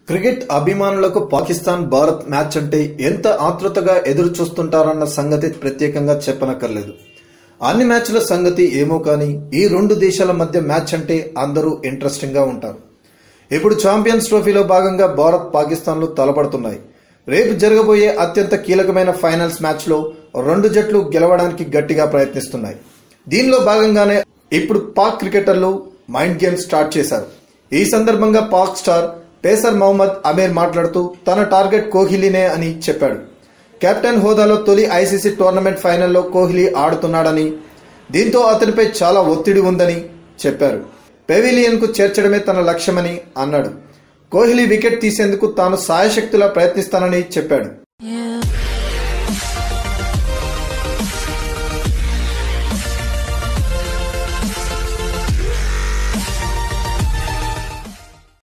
cricket అభిమానులకు Pakistan Bharat match అంటే ఎంత ఆతృతగా ఎదురు చూస్తుంటారన్న సంగతి ప్రత్యేకంగా చెప్పనక్కర్లేదు అన్ని మ్యాచ్ల సంగతి ఏమో కానీ ఈ రెండు దేశాల మధ్య మ్యాచ్ అంటే అందరూ ఇంట్రెస్టింగ్ గా ఉంటారు ఇప్పుడు ఛాంపియన్స్ ట్రోఫీలో భాగంగా భారత్ పాకిస్తాన్లు తలపడుతున్నాయి రేపు జరగబోయే అత్యంత కీలకమైన ఫైనల్స్ మ్యాచ్ లో రెండు జట్లు గెలవడానికి గట్టిగా ప్రయత్నిస్తున్నాయి దీనిలో భాగంగానే ఇప్పుడు పాక్ క్రికెటర్లు మైండ్ గేమ్ స్టార్ట్ చేశారు ఈ సందర్భంగా పాక్ స్టార్ పేసర్ మహమ్మద్ అమీర్ మాట్లాడుతూ తన టార్గెట్ కోహ్లీనే అని చెప్పాడు కెప్టెన్ హోదాలో తొలి ఐసీసీ టోర్నమెంట్ ఫైనల్లో కోహ్లీ ఆడుతున్నాడని దీంతో అతనిపై చాలా ఒత్తిడి ఉందని చెప్పారు పెవిలియన్ కు చేర్చడమే తన లక్ష్యమని అన్నాడు కోహ్లీ వికెట్ తీసేందుకు తాను సాయశక్తులా ప్రయత్నిస్తానని చెప్పాడు